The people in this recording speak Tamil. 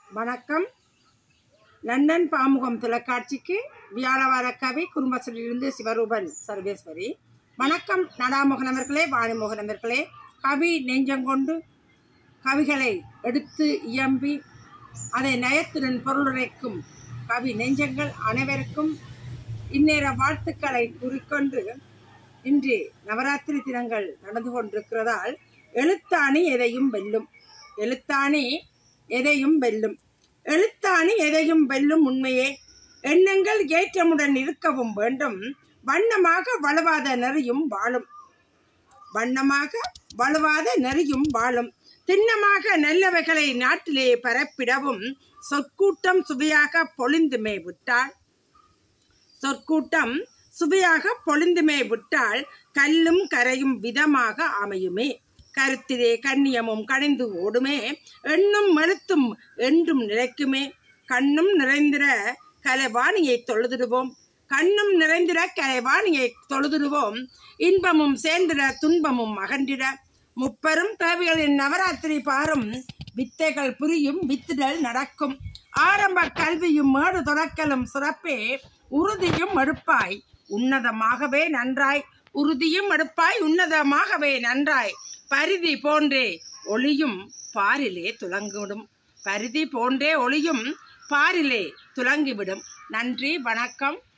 வணக்கம் லண்டன் பாமுகம் தொலைக்காட்சிக்கு வியாழவார கவி குடும்பத்திலிருந்து சிவரூபன் சர்வேஸ்வரி வணக்கம் நடாமோகன் அவர்களே வாணிமோகன் அவர்களே கவி நெஞ்சங்கொண்டு கவிகளை எடுத்து இயம்பி அதை நயத்துடன் பொருளுரைக்கும் கவி நெஞ்சங்கள் அனைவருக்கும் இந்நேர வாழ்த்துக்களை கூறிக்கொண்டு இன்று நவராத்திரி தினங்கள் நடந்து கொண்டிருக்கிறதால் எழுத்தாணி எதையும் வெல்லும் எழுத்தாணி எதையும் வெல்லும் எழுத்தாணி எதையும் வெல்லும் உண்மையே எண்ணங்கள் ஏற்றமுடன் இருக்கவும் வேண்டும் வண்ணமாக வலுவாத நெறியும் வாழும் வண்ணமாக வலுவாத நெறியும் வாழும் திண்ணமாக நல்லவைகளை நாட்டிலே பரப்பிடவும் சொற்கூட்டம் சுவையாக பொழிந்துமே விட்டால் சொற்கூட்டம் சுவையாக பொழிந்துமே விட்டால் கல்லும் கரையும் விதமாக அமையுமே கருத்திலே கண்ணியமும் கணிந்து ஓடுமே எண்ணும் எழுத்தும் என்றும் நிலைக்குமே கண்ணும் நிறைந்திர கலைவாணியை தொழுதிடுவோம் கண்ணும் நிறைந்திர கலைவாணியை தொழுதிடுவோம் இன்பமும் சேர்ந்திட துன்பமும் அகன்றிட முப்பெரும் தேவைகளின் நவராத்திரி பாரும் வித்தைகள் புரியும் வித்துடல் நடக்கும் ஆரம்ப கல்வியும் மேடு தொடக்கலும் சிறப்பே உறுதியும் எடுப்பாய் உன்னதமாகவே நன்றாய் உறுதியும் எடுப்பாய் உன்னதமாகவே நன்றாய் பரிதி போன்றே ஒளியும் பாரிலே துலங்கிவிடும் பரிதி போன்றே ஒளியும் பாரிலே துலங்கிவிடும் நன்றி வணக்கம்